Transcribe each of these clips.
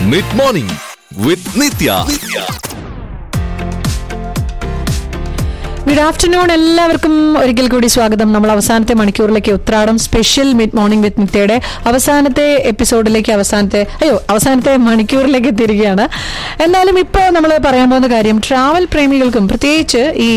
Mid morning with Nithya good afternoon എല്ലാവർക്കും ഒരിക്കൽ കൂടി സ്വാഗതം നമ്മൾ അവസാനത്തെ മണിക്കൂറിലേക്ക് Uthradam special mid morning with നിത്യയുടെ അവസാനത്തെ എപ്പിസോഡിലേക്ക് അവസാനത്തെ അയ്യോ അവസാനത്തെ മണിക്കൂറിലേക്ക് എത്തിയിരിക്കുകയാണ് എന്നാലും ഇപ്പോൾ നമ്മൾ പറയാൻ പോകുന്ന കാര്യം ട്രാവൽ പ്രേമികൾക്കും പ്രത്യേകിച്ച് ഈ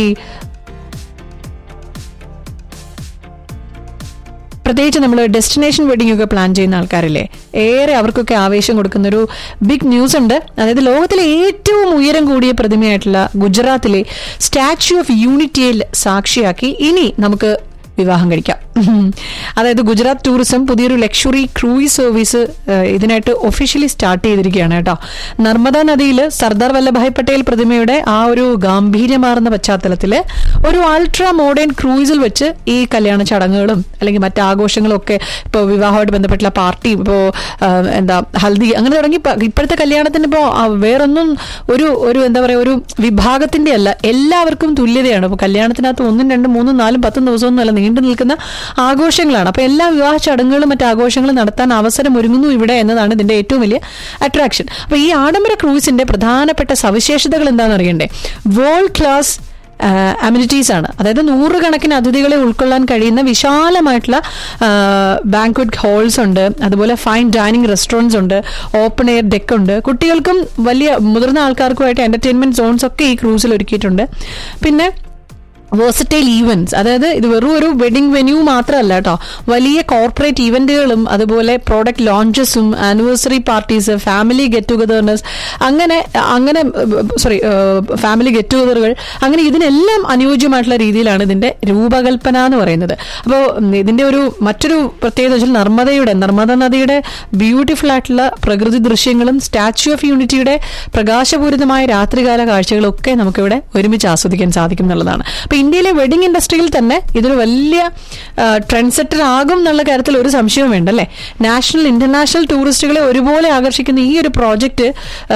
പ്രത്യേകിച്ച് നമ്മൾ ഡെസ്റ്റിനേഷൻ വെഡിങ് ഒക്കെ പ്ലാൻ ചെയ്യുന്ന ആൾക്കാരില്ലേ ഏറെ അവർക്കൊക്കെ ആവേശം കൊടുക്കുന്ന ഒരു ബിഗ് ന്യൂസ് ഉണ്ട് അതായത് ലോകത്തിലെ ഏറ്റവും ഉയരം കൂടിയ പ്രതിമയായിട്ടുള്ള ഗുജറാത്തിലെ സ്റ്റാച്യു ഓഫ് യൂണിറ്റിയിൽ സാക്ഷിയാക്കി ഇനി നമുക്ക് വിവാഹം കഴിക്കാം അതായത് ഗുജറാത്ത് ടൂറിസം പുതിയൊരു ലക്ഷറി ക്രൂയിസ് സർവീസ് ഏഹ്, ഇതിനായിട്ട് ഒഫീഷ്യലി സ്റ്റാർട്ട് ചെയ്തിരിക്കുകയാണ് കേട്ടോ നർമ്മദ നദിയിൽ സർദാർ വല്ലഭായ് പട്ടേൽ പ്രതിമയുടെ ആ ഒരു ഗാംഭീര്യമാർന്ന പശ്ചാത്തലത്തിൽ ഒരു അൾട്രാ മോഡേൺ ക്രൂയിസിൽ വെച്ച് ഈ കല്യാണ ചടങ്ങുകളും അല്ലെങ്കിൽ മറ്റ് ആഘോഷങ്ങളും ഒക്കെ ഇപ്പോൾ വിവാഹമായിട്ട് ബന്ധപ്പെട്ടുള്ള പാർട്ടി ഇപ്പോൾ എന്താ ഹൽദി അങ്ങനെ തുടങ്ങി ഇപ്പ- ഇപ്പോഴത്തെ കല്യാണത്തിന് ഇപ്പോൾ വേറൊന്നും ഒരു ഒരു എന്താ പറയുക ഒരു വിഭാഗത്തിന്റെ അല്ല എല്ലാവർക്കും തുല്യതയാണ് ഇപ്പോൾ കല്യാണത്തിനകത്ത് ഒന്നും രണ്ടും മൂന്നും നാലും പത്തും ദിവസമൊന്നും അല്ല നീണ്ടു നിൽക്കുന്ന ആഘോഷങ്ങളാണ് അപ്പോൾ എല്ലാ വിവാഹ ചടങ്ങുകളും മറ്റ് ആഘോഷങ്ങളും നടത്താൻ അവസരം ഒരുങ്ങുന്നു ഇവിടെ എന്നതാണ് ഇതിന്റെ ഏറ്റവും വലിയ അട്രാക്ഷൻ അപ്പോൾ ഈ ആഡംബര ക്രൂസിന്റെ പ്രധാനപ്പെട്ട സവിശേഷതകൾ എന്താണെന്ന് അറിയണ്ടേ വേൾഡ് ക്ലാസ് അമ്യൂണിറ്റീസ് ആണ് അതായത് നൂറുകണക്കിന് അതിഥികളെ ഉൾക്കൊള്ളാൻ കഴിയുന്ന വിശാലമായിട്ടുള്ള ബാങ്ക്വറ്റ് ഹാൾസ് ഉണ്ട് അതുപോലെ ഫൈൻ ഡൈനിങ് റെസ്റ്റോറൻറ്റ്സ് ഉണ്ട് ഓപ്പൺ എയർ ഡെക്ക് ഉണ്ട് കുട്ടികൾക്കും വലിയ മുതിർന്ന ആൾക്കാർക്കുമായിട്ട് എന്റർടൈൻമെന്റ് സോൺസ് ഒക്കെ ഈ ക്രൂസിൽ ഒരുക്കിയിട്ടുണ്ട് പിന്നെ വേഴ്സറ്റൈൽ ഈവൻറ്റ്സ് അതായത് ഇത് വെറും ഒരു വെഡിങ് വെന്യൂ മാത്രമല്ല കേട്ടോ വലിയ കോർപ്പറേറ്റ് ഈവന്റുകളും അതുപോലെ പ്രോഡക്റ്റ് ലോഞ്ചസും anniversary parties family get togetherness അങ്ങനെ അങ്ങനെ സോറി ഫാമിലി ഗെറ്റ് ടുഗദറുകൾ അങ്ങനെ ഇതിനെല്ലാം അനുയോജ്യമായിട്ടുള്ള രീതിയിലാണ് ഇതിന്റെ രൂപകൽപ്പന എന്ന് പറയുന്നത് അപ്പോൾ ഇതിന്റെ ഒരു മറ്റൊരു പ്രത്യേകത വെച്ചാൽ നർമ്മദയുടെ നർമ്മദ നദിയുടെ ബ്യൂട്ടിഫുൾ ആയിട്ടുള്ള പ്രകൃതി ദൃശ്യങ്ങളും സ്റ്റാച്യു ഓഫ് യൂണിറ്റിയുടെ പ്രകാശപൂരിതമായ രാത്രികാല കാഴ്ചകളും ഒക്കെ നമുക്കിവിടെ ഒരുമിച്ച് ആസ്വദിക്കാൻ സാധിക്കും എന്നുള്ളതാണ് അപ്പൊ ഇന്ത്യയിലെ വെഡിങ് ഇൻഡസ്ട്രിയിൽ തന്നെ ഇതൊരു വലിയ ട്രെൻഡ് സെറ്റർ ആകും എന്നുള്ള കാര്യത്തിൽ ഒരു സംശയവും വേണ്ട അല്ലേ നാഷണൽ ഇന്റർനാഷണൽ ടൂറിസ്റ്റുകളെ ഒരുപോലെ ആകർഷിക്കുന്ന ഈ ഒരു പ്രോജക്റ്റ്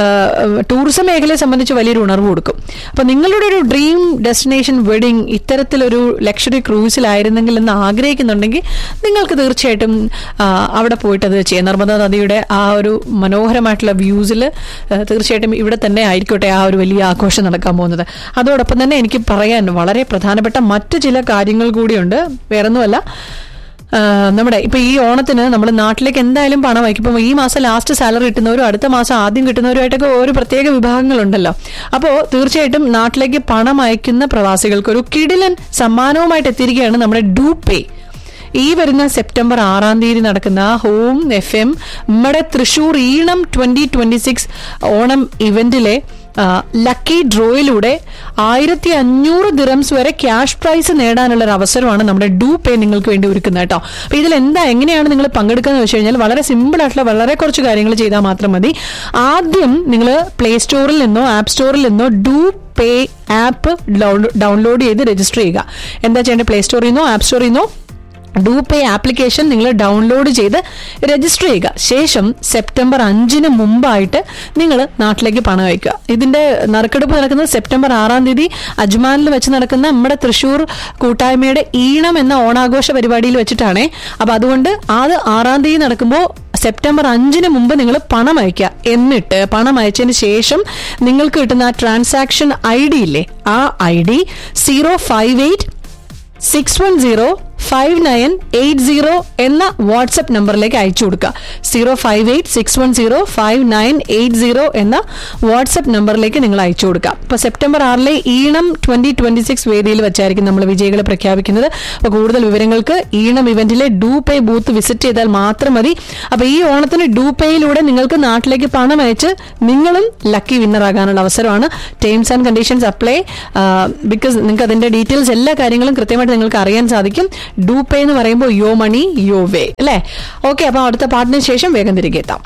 ടൂറിസം മേഖലയെ സംബന്ധിച്ച് വലിയൊരു ഉണർവ് കൊടുക്കും അപ്പൊ നിങ്ങളുടെ ഒരു ഡ്രീം ഡെസ്റ്റിനേഷൻ വെഡിങ് ഇത്തരത്തിലൊരു ലക്ഷറി ക്രൂസിലായിരുന്നെങ്കിൽ എന്ന് ആഗ്രഹിക്കുന്നുണ്ടെങ്കിൽ നിങ്ങൾക്ക് തീർച്ചയായിട്ടും ആ, അവിടെ പോയിട്ട് അത് ചെയ്യാം നർമ്മദ നദിയുടെ ആ ഒരു മനോഹരമായിട്ടുള്ള വ്യൂസിൽ തീർച്ചയായിട്ടും ഇവിടെ തന്നെ ആയിരിക്കട്ടെ ആ ഒരു വലിയ ആഘോഷം നടക്കാൻ പോകുന്നത് അതോടൊപ്പം തന്നെ എനിക്ക് പറയാൻ വളരെ പ്രധാനപ്പെട്ട മറ്റു ചില കാര്യങ്ങൾ കൂടിയുണ്ട് വേറൊന്നുമല്ല ആ, നമ്മുടെ ഇപ്പൊ ഈ ഓണത്തിന് നമ്മൾ നാട്ടിലേക്ക് എന്തായാലും പണം അയക്കും ഇപ്പം ഈ മാസം ലാസ്റ്റ് സാലറി കിട്ടുന്നവരും അടുത്ത മാസം ആദ്യം കിട്ടുന്നവരുമായിട്ടൊക്കെ ഒരു പ്രത്യേക വിഭാഗങ്ങളുണ്ടല്ലോ അപ്പോൾ തീർച്ചയായിട്ടും നാട്ടിലേക്ക് പണം അയക്കുന്ന പ്രവാസികൾക്ക് ഒരു കിടിലൻ സമ്മാനവുമായിട്ട് എത്തിയിരിക്കുകയാണ് നമ്മുടെ ഡൂ പേ ഈ വരുന്ന സെപ്റ്റംബർ ആറാം തീയതി നടക്കുന്ന ഹോം എഫ് എം നമ്മുടെ Thrissur Eenam twenty twenty six Onam ഇവന്റിലെ ആ, ലക്കി ഡ്രോയിലൂടെ ആയിരത്തി അഞ്ഞൂറ് ദിറംസ് വരെ ക്യാഷ് പ്രൈസ് നേടാനുള്ള ഒരു അവസരമാണ് നമ്മുടെ ഡൂ പേ നിങ്ങൾക്ക് വേണ്ടി ഒരുക്കുന്നത് കേട്ടോ അപ്പൊ ഇതിൽ എന്താ എങ്ങനെയാണ് നിങ്ങൾ പങ്കെടുക്കുന്നത് വെച്ച് കഴിഞ്ഞാൽ വളരെ സിമ്പിൾ ആയിട്ടുള്ള വളരെ കുറച്ച് കാര്യങ്ങൾ ചെയ്താൽ മാത്രം മതി ആദ്യം നിങ്ങൾ പ്ലേ സ്റ്റോറിൽ നിന്നോ ആപ്പ് സ്റ്റോറിൽ നിന്നോ ഡൂ പേ ആപ്പ് ഡൗൺലോഡ് ചെയ്ത് രജിസ്റ്റർ ചെയ്യുക എന്താ ചെയ്യേണ്ടത് പ്ലേ സ്റ്റോറിൽ നിന്നോ ആപ്പ് സ്റ്റോറിൽ നിന്നോ ഡൂ പേ ആപ്ലിക്കേഷൻ നിങ്ങൾ ഡൗൺലോഡ് ചെയ്ത് രജിസ്റ്റർ ചെയ്യുക ശേഷം സെപ്റ്റംബർ അഞ്ചിന് മുമ്പായിട്ട് നിങ്ങൾ നാട്ടിലേക്ക് പണം അയക്കുക ഇതിന്റെ നറുക്കെടുപ്പ് നടക്കുന്നത് സെപ്റ്റംബർ ആറാം തീയതി അജ്മാനിൽ വെച്ച് നടക്കുന്ന നമ്മുടെ തൃശൂർ കൂട്ടായ്മയുടെ ഈണം എന്ന ഓണാഘോഷ പരിപാടിയിൽ വെച്ചിട്ടാണ് അപ്പൊ അതുകൊണ്ട് അത് ആറാം തീയതി നടക്കുമ്പോൾ സെപ്റ്റംബർ അഞ്ചിന് മുമ്പ് നിങ്ങൾ പണം അയക്കുക എന്നിട്ട് പണം അയച്ചതിന് ശേഷം നിങ്ങൾക്ക് കിട്ടുന്ന ആ ട്രാൻസാക്ഷൻ ഐ ഡി ഇല്ലേ ആ I D zero five eight six one zero five nine eight zero എന്ന വാട്സപ്പ് നമ്പറിലേക്ക് അയച്ചു കൊടുക്കുക zero five eight six one zero five nine eight zero എന്ന വാട്സപ്പ് നമ്പറിലേക്ക് നിങ്ങൾ അയച്ചു കൊടുക്കുക അപ്പോൾ സെപ്റ്റംബർ ആറിലെ ഈണം ട്വന്റി ട്വന്റി സിക്സ് വേദിയിൽ വെച്ചായിരിക്കും നമ്മൾ വിജയികളെ പ്രഖ്യാപിക്കുന്നത് അപ്പോൾ കൂടുതൽ വിവരങ്ങൾക്ക് ഈണം ഇവന്റിലെ ഡൂ പേ ബൂത്ത് വിസിറ്റ് ചെയ്താൽ മാത്രം മതി അപ്പോൾ ഈ ഓണത്തിന് ഡൂ പേയിലൂടെ നിങ്ങൾക്ക് നാട്ടിലേക്ക് പണം അയച്ച് നിങ്ങളും ലക്കി വിന്നർ ആകാനുള്ള അവസരമാണ് terms and conditions apply because നിങ്ങൾക്ക് അതിന്റെ ഡീറ്റെയിൽസ് എല്ലാ കാര്യങ്ങളും കൃത്യമായിട്ട് നിങ്ങൾക്ക് അറിയാൻ സാധിക്കും ഡൂ പേ എന്ന് പറയുമ്പോൾ യോ മണി യോ വേ അല്ലേ ഓക്കെ അപ്പൊ അടുത്ത പാട്ടിന് ശേഷം വേഗം തിരികെ എത്താം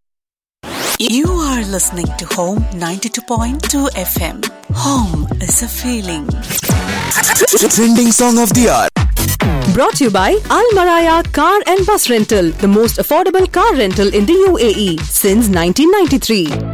You are listening to Home 92.2 FM. Home is a feeling. Trending song of the hour. Brought to you by Al Maraya Car and Bus Rental, the most affordable car rental in the UAE since 1993.